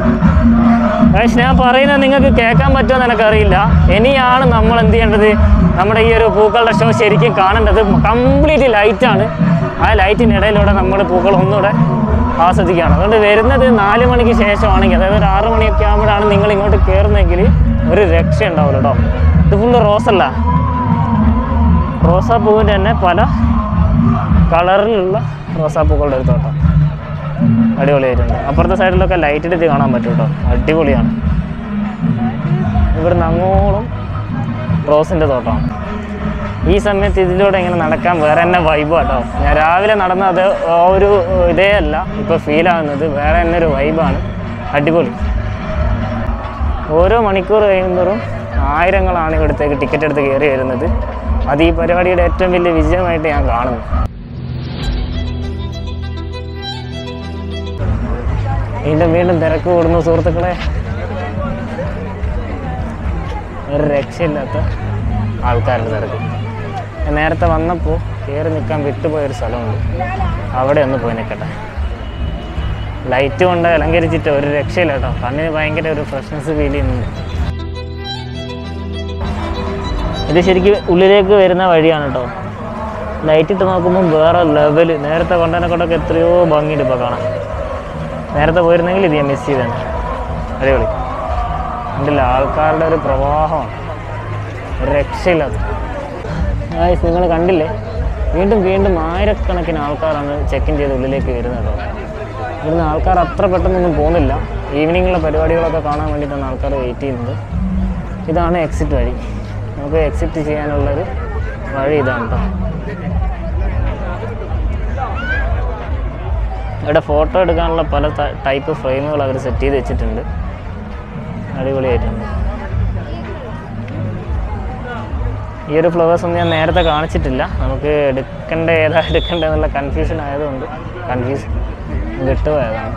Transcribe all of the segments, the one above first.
പക്ഷേ ഞാൻ പറയുന്നത് നിങ്ങൾക്ക് കേൾക്കാൻ പറ്റുമെന്ന് എനിക്കറിയില്ല ഇനിയാണ് നമ്മൾ എന്ത് ചെയ്യേണ്ടത് നമ്മുടെ ഈ ഒരു പൂക്കളുടെ ഷോ ശരിക്കും കാണേണ്ടത് കംപ്ലീറ്റ് ലൈറ്റാണ് ആ ലൈറ്റിനിടയിലൂടെ നമ്മൾ പൂക്കൾ ഒന്നുകൂടെ ആസ്വദിക്കുകയാണ് അതുകൊണ്ട് വരുന്നത് നാല് മണിക്ക് ശേഷമാണെങ്കിൽ അതായത് ഒരു ആറ് മണിയൊക്കെ ആകുമ്പോഴാണ് നിങ്ങൾ ഇങ്ങോട്ട് കയറുന്നതെങ്കിൽ ഒരു രക്ഷ ഉണ്ടാവില്ല കേട്ടോ ഇത് ഫുള്ള് റോസല്ല റോസാപ്പൂവിൻ്റെ തന്നെ പല കളറിലുള്ള റോസാപ്പൂക്കളുടെ ഒരു തോട്ടം അടിപൊളിയായിട്ടുണ്ട് അപ്പുറത്തെ സൈഡിലൊക്കെ ലൈറ്റ് ഇട്ട് കാണാൻ പറ്റും കേട്ടോ അടിപൊളിയാണ് ഇവിടുന്ന് അങ്ങോളം റോസിൻ്റെ തോട്ടമാണ് ഈ സമയത്ത് ഇതിലൂടെ ഇങ്ങനെ നടക്കാൻ വേറെ തന്നെ വൈബ് കേട്ടോ ഞാൻ രാവിലെ നടന്നത് ആ ഒരു ഇതേ അല്ല ഇപ്പോൾ ഫീൽ ആകുന്നത് വേറെ തന്നെ ഒരു വൈബാണ് അടിപൊളി ഓരോ മണിക്കൂർ കഴിയുമ്പോഴും ആയിരങ്ങളാണ് ഇവിടത്തേക്ക് ടിക്കറ്റ് എടുത്ത് കയറി വരുന്നത് അത് ഈ പരിപാടിയുടെ ഏറ്റവും വലിയ വിജയമായിട്ട് ഞാൻ കാണുന്നു വീണ്ടും വീണ്ടും തിരക്ക് കൂടുന്നു സുഹൃത്തുക്കളെ ഒരു രക്ഷയില്ലാത്ത ആൾക്കാരുടെ തിരക്ക് ഞാൻ നേരത്തെ വന്നപ്പോൾ കയറി നിൽക്കാൻ വിട്ടുപോയൊരു സ്ഥലമുണ്ട് അവിടെ ഒന്ന് പോയി നിൽക്കട്ടെ ലൈറ്റ് കൊണ്ട് അലങ്കരിച്ചിട്ട് ഒരു രക്ഷയില്ല കേട്ടോ കണ്ണിന് ഭയങ്കര ഒരു ഫ്രഷ്നെസ് ഫീൽ ചെയ്യുന്നുണ്ട് ഇത് ശരിക്കും ഉള്ളിലേക്ക് വരുന്ന വഴിയാണ് കേട്ടോ ലൈറ്റ് ഇട്ട് നോക്കുമ്പോൾ വേറെ ലെവല് നേരത്തെ കൊണ്ടതിനെക്കൊണ്ടൊക്കെ എത്രയോ ഭംഗിയുണ്ട് ഇപ്പോൾ കാണാൻ നേരത്തെ പോയിരുന്നെങ്കിൽ ഇത് ഞാൻ മിസ് ചെയ്തേനെ അടിപൊളി കണ്ടില്ല ആൾക്കാരുടെ ഒരു പ്രവാഹമാണ് ഒരു രക്ഷയില്ലാത്ത ഗായ്സ് നിങ്ങൾ കണ്ടില്ലേ വീണ്ടും വീണ്ടും ആയിരക്കണക്കിന് ആൾക്കാരാണ് ചെക്ക് ഇൻ ചെയ്ത് ഉള്ളിലേക്ക് വരുന്നത് കേട്ടോ ഇവിടുന്ന് ആൾക്കാർ അത്ര പെട്ടെന്നൊന്നും പോകുന്നില്ല ഈവനിങ്ങിലെ പരിപാടികളൊക്കെ കാണാൻ വേണ്ടിയിട്ടാണ് ആൾക്കാർ വെയിറ്റ് ചെയ്യുന്നത് ഇതാണ് എക്സിറ്റ് വഴി നമുക്ക് എക്സിറ്റ് ചെയ്യാനുള്ളൊരു വഴി ഇതാണ് കേട്ടോ ഇവിടെ ഫോട്ടോ എടുക്കാനുള്ള പല ടൈപ്പ് ഫ്രെയിമുകൾ അവർ സെറ്റ് ചെയ്ത് വെച്ചിട്ടുണ്ട് അടിപൊളിയായിട്ടുണ്ട് ഈ ഒരു ഫ്ലവേഴ്സ് ഒന്നും ഞാൻ നേരത്തെ കാണിച്ചിട്ടില്ല നമുക്ക് എടുക്കേണ്ട ഏതാ എടുക്കേണ്ടത് എന്നുള്ള കൺഫ്യൂഷൻ ആയതുകൊണ്ട് കൺഫ്യൂസ് വിട്ടുപോയതാണ്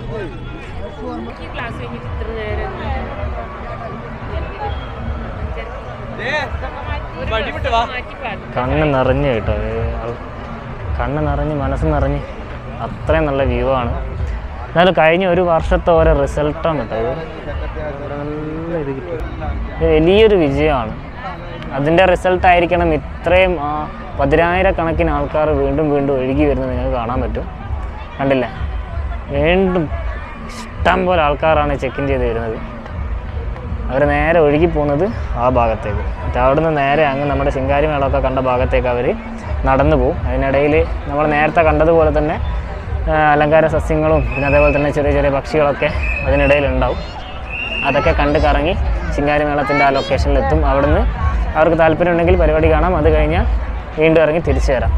കണ്ണ് നിറഞ്ഞു കേട്ടോ ഏ, ആൾ- കണ്ണ് നിറഞ്ഞ് മനസ്സ് നിറഞ്ഞ് അത്രയും നല്ല വ്യൂ ആണ് എന്നാലും കഴിഞ്ഞ ഒരു വർഷത്തെ ഓരോ റിസൾട്ടാണ് കേട്ടോ ഇത് നല്ല ഇത് കിട്ടി ഇത് വലിയൊരു വിജയമാണ് അതിൻ്റെ റിസൾട്ട് ആയിരിക്കണം ഇത്രയും ആ, പതിനായിരക്കണക്കിന് ആൾക്കാർ വീണ്ടും വീണ്ടും ഒഴുകി വരുന്നത് നിങ്ങൾക്ക് കാണാൻ പറ്റും കണ്ടില്ലേ വീണ്ടും ഇഷ്ടം പോലെ ആൾക്കാരാണ് ചെക്ക് ഇൻ ചെയ്ത് വരുന്നത് അവർ നേരെ ഒഴുകി പോകുന്നത് ആ ഭാഗത്തേക്ക് എന്നിട്ട് അവിടെ നിന്ന് നേരെ അങ്ങ് നമ്മുടെ ശിങ്കാരി മേളമൊക്കെ കണ്ട ഭാഗത്തേക്ക് അവർ നടന്നു പോകും അതിനിടയിൽ നമ്മൾ നേരത്തെ കണ്ടതുപോലെ തന്നെ ആ, അലങ്കാര സസ്യങ്ങളും പിന്നെ അതേപോലെ തന്നെ ചെറിയ ചെറിയ പക്ഷികളൊക്കെ അതിനിടയിൽ ഉണ്ടാവും അതൊക്കെ കണ്ട് കറങ്ങി ശിങ്കാരി മേളത്തിൻ്റെ ആ ലൊക്കേഷനിലെത്തും അവിടുന്ന് അവർക്ക് താല്പര്യം ഉണ്ടെങ്കിൽ പരിപാടി കാണാം അത് കഴിഞ്ഞാൽ വീണ്ടും ഇറങ്ങി തിരിച്ചു വരാം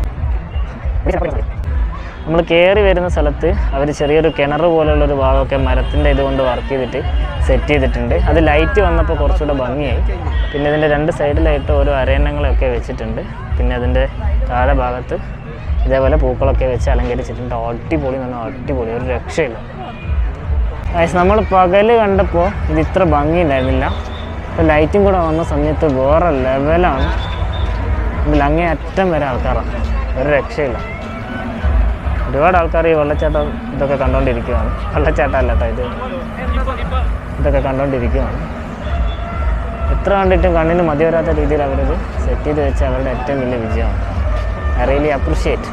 നമ്മൾ കയറി വരുന്ന സ്ഥലത്ത് അവർ ചെറിയൊരു കിണർ പോലുള്ളൊരു ഭാഗമൊക്കെ മരത്തിൻ്റെ ഇതുകൊണ്ട് വർക്ക് ചെയ്തിട്ട് സെറ്റ് ചെയ്തിട്ടുണ്ട് അത് ലൈറ്റ് വന്നപ്പോൾ കുറച്ചുകൂടെ ഭംഗിയായി പിന്നെ ഇതിൻ്റെ രണ്ട് സൈഡിലായിട്ട് ഓരോ അരയന്നങ്ങളൊക്കെ വെച്ചിട്ടുണ്ട് പിന്നെ അതിൻ്റെ താഴെ ഭാഗത്ത് ഇതേപോലെ പൂക്കളൊക്കെ വെച്ച് അലങ്കരിച്ചിട്ടുണ്ട് അടിപൊളി എന്ന് പറഞ്ഞാൽ അടിപൊളി ഒരു രക്ഷയില്ല ഗൈസ് നമ്മൾ പകല് കണ്ടപ്പോൾ ഇത് ഇത്ര ഭംഗി ഉണ്ടായിരുന്നില്ല ഇപ്പോൾ ലൈറ്റും കൂടെ വന്ന സമയത്ത് വേറെ ലെവലാണ് ഇതിൽ അങ്ങേ അറ്റം വരെ ആൾക്കാരാണ് ഒരു രക്ഷയില്ല ഒരുപാട് ആൾക്കാർ ഈ വെള്ളച്ചാട്ടം ഇതൊക്കെ കണ്ടുകൊണ്ടിരിക്കുകയാണ് വെള്ളച്ചാട്ടം അല്ല കേട്ടോ ഇത് ഇതൊക്കെ കണ്ടുകൊണ്ടിരിക്കുകയാണ് എത്ര കണ്ടിട്ടും കണ്ണിന് മതി വരാത്ത രീതിയിൽ അവരത് സെറ്റ് ചെയ്ത് വെച്ച് അവരുടെ ഏറ്റവും വലിയ വിജയമാണ് ഐ റിയലി അപ്രിഷിയേറ്റ്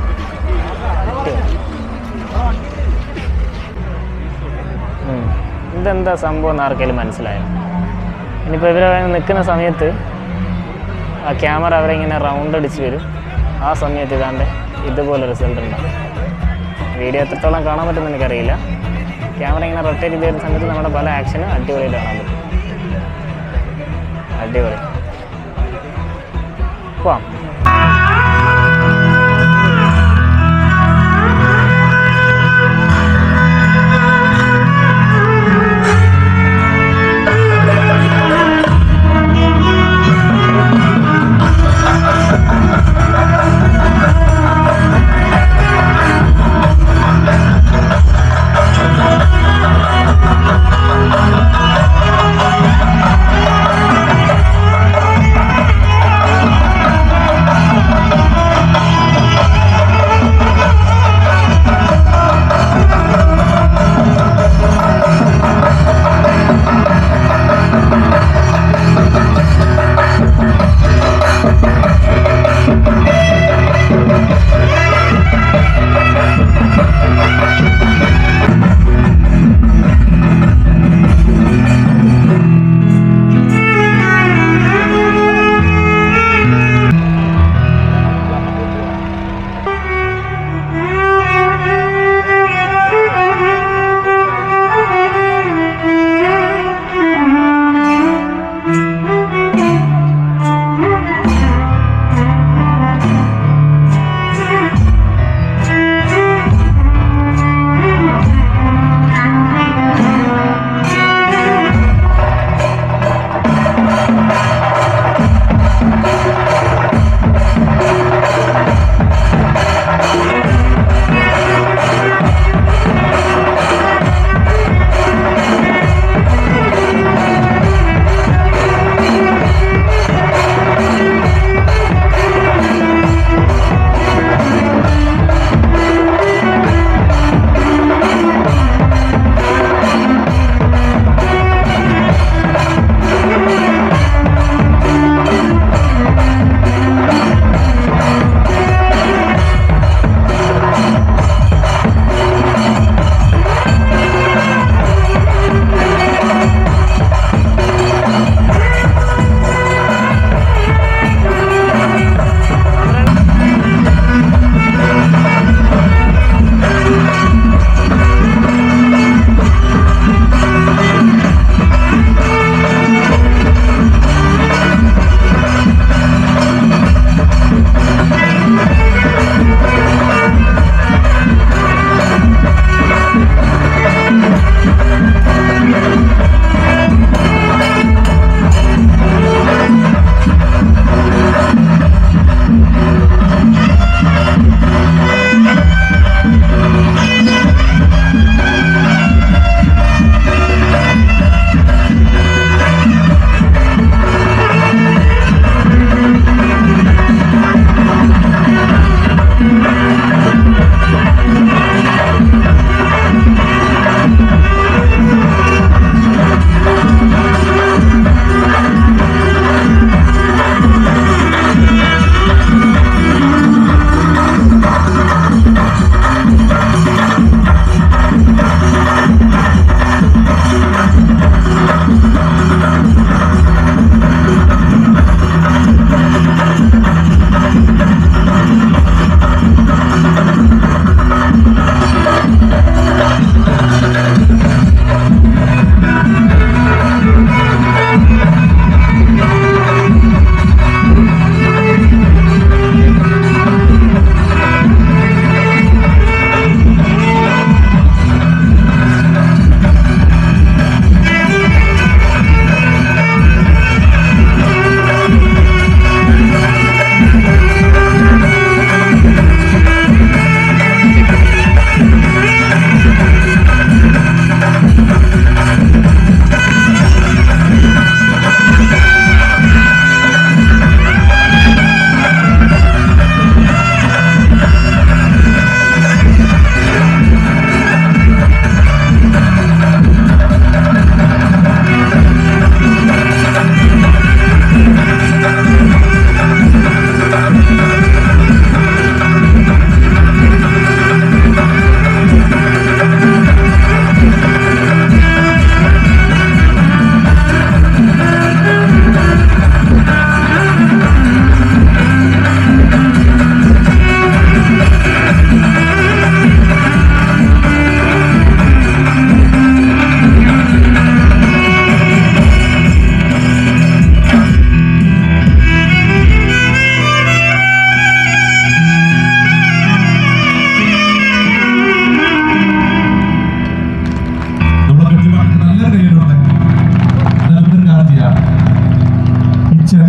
ഇതെന്താ സംഭവം എന്ന് ആർക്കെങ്കിലും മനസ്സിലായോ ഇനിയിപ്പോൾ ഇവർ നിൽക്കുന്ന സമയത്ത് ആ ക്യാമറ അവരെ ഇങ്ങനെ റൗണ്ട് അടിച്ച് വരും ആ സമയത്ത് ഇതാണ്ട് ഇതുപോലെ റിസൾട്ട് ഉണ്ടാവും വീഡിയോ എത്രത്തോളം കാണാൻ പറ്റുമെന്ന് എനിക്കറിയില്ല ക്യാമറ ഇങ്ങനെ റൊട്ടേറ്റ് ചെയ്ത് വരുന്ന സമയത്ത് നമ്മുടെ പല ആക്ഷനും അടിപൊളിയായിട്ട് കാണാൻ പറ്റും അടിപൊളി പോവാം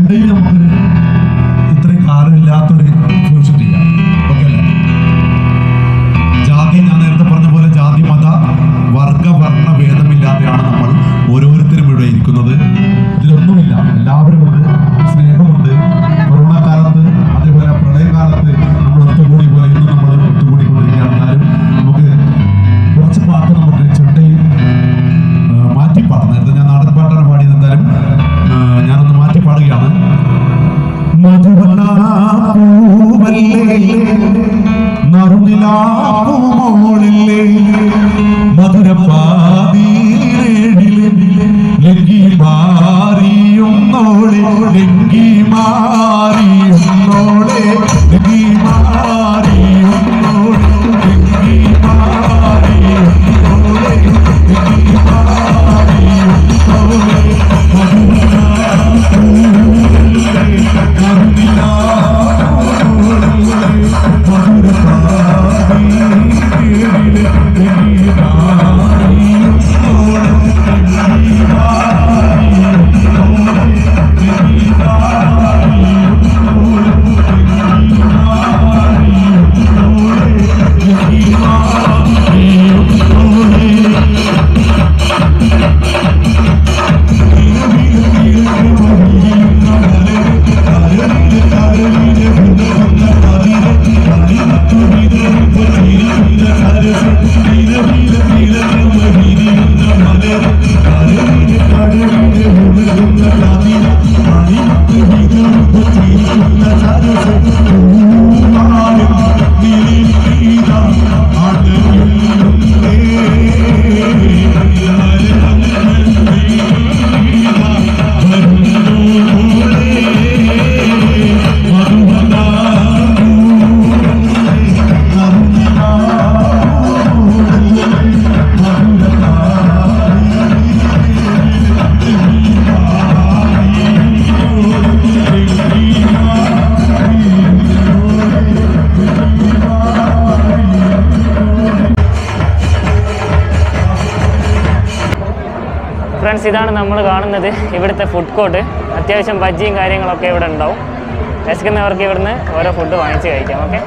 ചെണ്ടയിൽ നമുക്ക് ഇത്രയും കാലം ഇല്ലാത്തൊരു ഫ്യൂഷൻ ചെയ്യാം ഓക്കെ അല്ലേ ജാതി ഞാൻ നേരത്തെ പറഞ്ഞ പോലെ ജാതി മത വർഗ വർണ്ണ ഭേദമില്ലാതെയാണ് നമ്മൾ ഓരോരുത്തരും ഇവിടെ ഇരിക്കുന്നത് ഇതിലൊന്നുമില്ല എല്ലാവരും ഉണ്ട് സ്നേഹമുണ്ട് കൊറോണ കാലത്ത് അതേപോലെ പ്രളയകാലത്ത് നമ്മൾ ഒത്തുകൂടി പോലെ ഇന്ന് നമ്മൾ ഒത്തുകൂടിക്കൊണ്ടിരിക്കുകയാണ് എന്നാലും നമുക്ക് കുറച്ച് പാട്ട് നമുക്ക് ചെണ്ടയിൽ ആ, മാറ്റി പാടാം നേരത്തെ ഞാൻ നാടൻ പാട്ടാണ് പാടിയത് എന്തായാലും ആ, ഞാനൊന്ന് മാറ്റി പാടുകയാണ് മധുവനാപ്പൂവല്ലേ മധുരപ്പാതീരേടിലെ ലങ്കി മാറിയുന്നോളെ ലങ്കി മാറിയുന്നോളെ ലങ്കി മാറിയുന്നോളെ ലങ്കി മാറിയുന്നോളെ ലങ്കി മാറിയുന്നോളെ ഫ്രണ്ട്സ് ഇതാണ് നമ്മൾ കാണുന്നത് ഇവിടുത്തെ ഫുഡ് കോർട്ട് അത്യാവശ്യം ബജ്ജിയും കാര്യങ്ങളൊക്കെ ഇവിടെ ഉണ്ടാവും വിശക്കുന്നവർക്ക് ഇവിടുന്ന് ഓരോ ഫുഡ് വാങ്ങിച്ച് കഴിക്കാം ഓക്കെ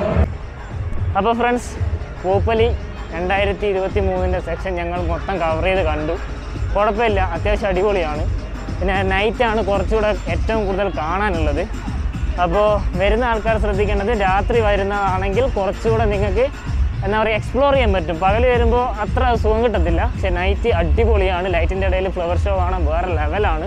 അപ്പോൾ ഫ്രണ്ട്സ് പൂപ്പലി രണ്ടായിരത്തി ഇരുപത്തി മൂന്നിൻ്റെ സെക്ഷൻ ഞങ്ങൾ മൊത്തം കവർ ചെയ്ത് കണ്ടു കുഴപ്പമില്ല അത്യാവശ്യം അടിപൊളിയാണ് പിന്നെ നൈറ്റാണ് കുറച്ചുകൂടെ ഏറ്റവും കൂടുതൽ കാണാനുള്ളത് അപ്പോൾ വരുന്ന ആൾക്കാർ ശ്രദ്ധിക്കേണ്ടത് രാത്രി വരുന്നതാണെങ്കിൽ കുറച്ചുകൂടെ നിങ്ങൾക്ക് എന്താ പറയുക എക്സ്പ്ലോർ ചെയ്യാൻ പറ്റും പകൽ വരുമ്പോൾ അത്ര സുഖം കിട്ടത്തില്ല പക്ഷെ നൈറ്റ് അടിപൊളിയാണ് ലൈറ്റിൻ്റെ ഇടയിൽ ഫ്ലവർ ഷോ കാണാൻ വേറെ ലെവലാണ്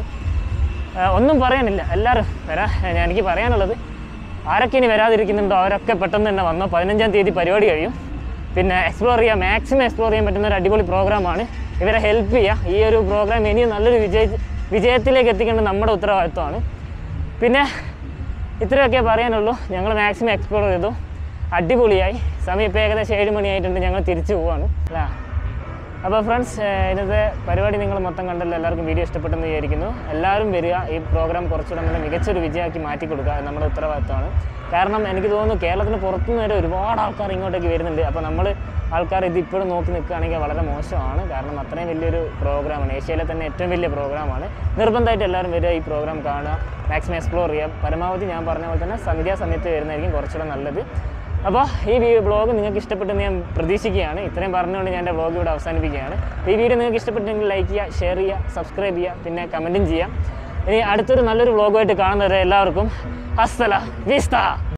ആ, ഒന്നും പറയാനില്ല എല്ലാവരും വരാ ഞാൻ- എനിക്ക് പറയാനുള്ളത് ആരൊക്കെ ഇനി വരാതിരിക്കുന്നുണ്ടോ അവരൊക്കെ പെട്ടെന്ന് തന്നെ വന്നോ പതിനഞ്ചാം തീയതി പരിപാടി കഴിയും പിന്നെ എക്സ്പ്ലോർ ചെയ്യുക മാക്സിമം എക്സ്പ്ലോർ ചെയ്യാൻ പറ്റുന്ന ഒരു അടിപൊളി പ്രോഗ്രാമാണ് ഇവരെ ഹെൽപ്പ് ചെയ്യുക ഈ ഒരു പ്രോഗ്രാം ഇനിയും നല്ലൊരു വിജയ വിജയത്തിലേക്ക് എത്തിക്കേണ്ടത് നമ്മുടെ ഉത്തരവാദിത്വമാണ് പിന്നെ ഇത്രയൊക്കെ പറയാനുള്ളൂ ഞങ്ങൾ മാക്സിമം എക്സ്പ്ലോർ ചെയ്തു അടിപൊളിയായി സമയം ഇപ്പോൾ ഏകദേശം ഏഴ് മണിയായിട്ടുണ്ട് ഞങ്ങൾ തിരിച്ചു പോവാണ് അല്ലേ അപ്പോൾ ഫ്രണ്ട്സ് ഇന്നത്തെ പരിപാടി നിങ്ങൾ മൊത്തം കണ്ടല്ലോ എല്ലാവർക്കും വീഡിയോ ഇഷ്ടപ്പെട്ടെന്ന് വിചാരിക്കുന്നു എല്ലാവരും വരിക ഈ പ്രോഗ്രാം കുറച്ചുകൂടെ നല്ല മികച്ചൊരു വിജയമാക്കി മാറ്റി കൊടുക്കുക അത് നമ്മുടെ ഉത്തരവാദിത്തമാണ് കാരണം എനിക്ക് തോന്നുന്നു കേരളത്തിന് പുറത്തുനിന്ന് വരെ ഒരുപാട് ആൾക്കാർ ഇങ്ങോട്ടേക്ക് വരുന്നുണ്ട് അപ്പോൾ നമ്മൾ ആൾക്കാർ ഇത് ഇപ്പോഴും നോക്കി നിൽക്കുകയാണെങ്കിൽ വളരെ മോശമാണ് കാരണം അത്രയും വലിയൊരു പ്രോഗ്രാമാണ് ഏഷ്യയിലെ തന്നെ ഏറ്റവും വലിയ പ്രോഗ്രാമാണ് നിർബന്ധമായിട്ട് എല്ലാവരും വരിക ഈ പ്രോഗ്രാം കാണുക മാക്സിമം എക്സ്പ്ലോർ ചെയ്യുക പരമാവധി ഞാൻ പറഞ്ഞ പോലെ തന്നെ സന്ധ്യാസമയത്ത് വരുന്നതായിരിക്കും കുറച്ചുകൂടെ നല്ലത് അപ്പോൾ ഈ വ്ളോഗ് നിങ്ങൾക്ക് ഇഷ്ടപ്പെട്ടെന്ന് ഞാൻ പ്രതീക്ഷിക്കുകയാണ് ഇത്രയും പറഞ്ഞുകൊണ്ട് ഞാൻ എൻ്റെ വ്ളോഗ് ഇവിടെ അവസാനിപ്പിക്കുകയാണ് അപ്പോൾ ഈ വീഡിയോ നിങ്ങൾക്ക് ഇഷ്ടപ്പെട്ടെങ്കിൽ ലൈക്ക് ചെയ്യുക ഷെയർ ചെയ്യുക സബ്സ്ക്രൈബ് ചെയ്യുക പിന്നെ കമൻറ്റും ചെയ്യാം ഇനി അടുത്തൊരു നല്ലൊരു വ്ളോഗുമായിട്ട് കാണുന്നവരെ എല്ലാവർക്കും അസ്സല വിസ്ത